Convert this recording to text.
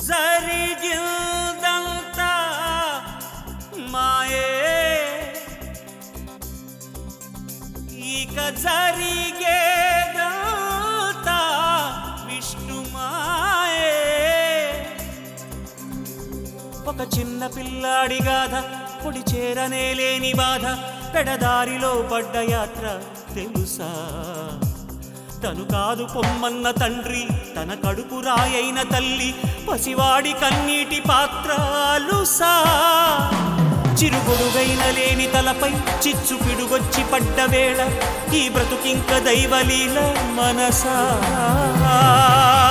జరిగిందంతా మాయే ఇక జరిగేదంతా విష్ణుమాయే ఒక చిన్న పిల్లాడి గాథ పొడి చేరనే లేని బాధ పెడదారిలో పడ్డ యాత్ర తెలుసా తను కాదు పొమ్మన్న తండ్రి తన కడుపు రాయైన తల్లి పసివాడి కన్నీటి పాత్రాలుసా చిరుగుడుగైన లేని తలపై చిచ్చు పిడుగొచ్చి పడ్డ వేళ ఈ బ్రతుకింక దైవలీల మనసా